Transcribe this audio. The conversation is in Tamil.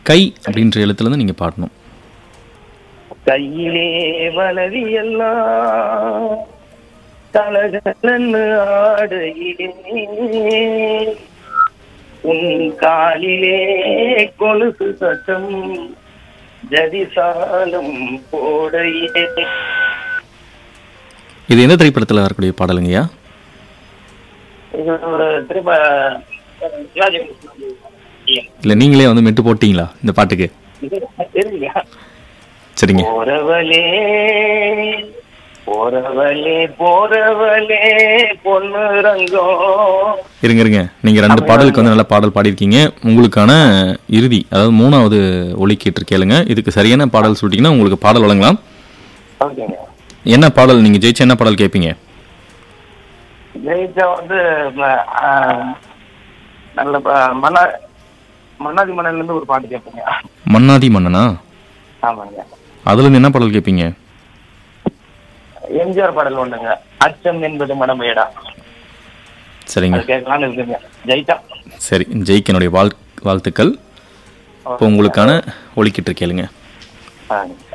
கை அப்படின்ற எழுத்துலேருந்து நீங்கள் பாடணும் கையிலே வளவி எல்லாம் தலகலன்னு ஆடையிலே உன் காலிலே கொலுசு சட்டம் ஜதிசாலம் போடையே இது எந்த திரைப்படத்தில் வரக்கூடிய பாடலுங்கய்யா இது ஒரு திரும்ப சிவாஜி கணேசன் இல்லை நீங்களே வந்து மெட்டு போட்டீங்களா இந்த பாட்டுக்கு தெரியுங்க சரிங்க போறவளே போறவளே போறவளே பொண்ணு ரங்கம் இருங்க இருங்க நீங்கள் ரெண்டு பாடலுக்கு வந்து நல்ல பாடல் பாடியிருக்கீங்க உங்களுக்கான இறுதி அதாவது மூணாவது ஒலிக்கீட்டு கேளுங்க இதுக்கு சரியான பாடல் சொல்லிட்டீங்கன்னா உங்களுக்கு பாடல் வழங்கலாம் ஓகேங்க என்ன பாடல் நீங்கள் ஜெயிச்ச என்ன பாடல் கேட்பீங்க ஜெயிச்சா வந்து ம- ஆ, நல்ல ப- மன்னா மன்னாதி மன்னன்ல இருந்து ஒரு பாட்டு கேட்பீங்க மன்னாதி மன்னனா ஆமாங்க அதுலேருந்து என்ன பாடல் கேட்பீங்க எம்ஜிஆர் பாடல் ஒண்ணுங்க அச்சம் என்பது மனமேடா சரிங்க அது கேட்கலாம்னு இருக்குங்க ஜெயிச்சா சரி ஜெயிக்க என்னுடைய வாழ் வாழ்த்துக்கள் இப்போ உங்களுக்கான ஒலிக்கிட்டு கேளுங்க ஆ